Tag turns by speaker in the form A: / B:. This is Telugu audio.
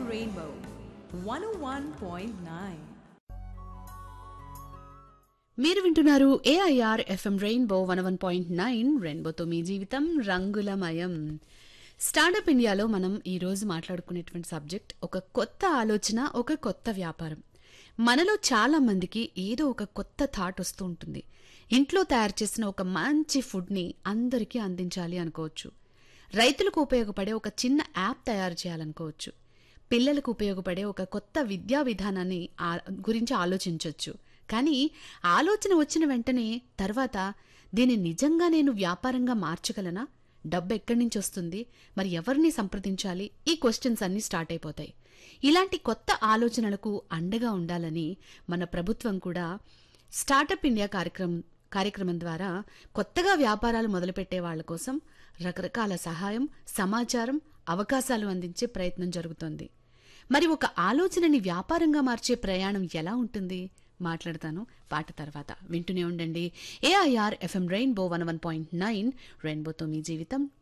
A: Rainbow 101.9.
B: మీరు వింటున్నారు AIR FM rainbow one one point nine రెయిన్బోతో మీ జీవితం రంగులమయం స్టార్టప్ ఇండియాలో మనం ఈరోజు మాట్లాడుకునేటువంటి సబ్జెక్ట్ ఒక కొత్త ఆలోచన ఒక కొత్త వ్యాపారం మనలో చాలా మందికి ఏదో ఒక కొత్త థాట్ వస్తూ ఉంటుంది ఇంట్లో తయారు చేసిన ఒక మంచి ఫుడ్ని అందరికీ అందించాలి అనుకోవచ్చు రైతులకు ఉపయోగపడే ఒక చిన్న యాప్ తయారు చేయాలనుకోవచ్చు పిల్లలకు ఉపయోగపడే ఒక కొత్త విద్యా విధానాన్ని ఆ- గురించి ఆలోచించవచ్చు కానీ ఆలోచన వచ్చిన వెంటనే తర్వాత దీన్ని నిజంగా నేను వ్యాపారంగా మార్చగలనా డబ్బు ఎక్కడి నుంచి వస్తుంది మరి ఎవరిని సంప్రదించాలి ఈ క్వశ్చన్స్ అన్నీ స్టార్ట్ అయిపోతాయి ఇలాంటి కొత్త ఆలోచనలకు అండగా ఉండాలని మన ప్రభుత్వం కూడా స్టార్టప్ ఇండియా కార్యక్రమం కార్యక్రమం ద్వారా కొత్తగా వ్యాపారాలు మొదలుపెట్టే వాళ్ళ కోసం రకరకాల సహాయం సమాచారం అవకాశాలు అందించే ప్రయత్నం జరుగుతోంది మరి ఒక ఆలోచనని వ్యాపారంగా మార్చే ప్రయాణం ఎలా ఉంటుంది మాట్లాడతాను పాట తర్వాత వింటూనే ఉండండి AIR FM rainbow one one point nine రెయిన్బోతో మీ జీవితం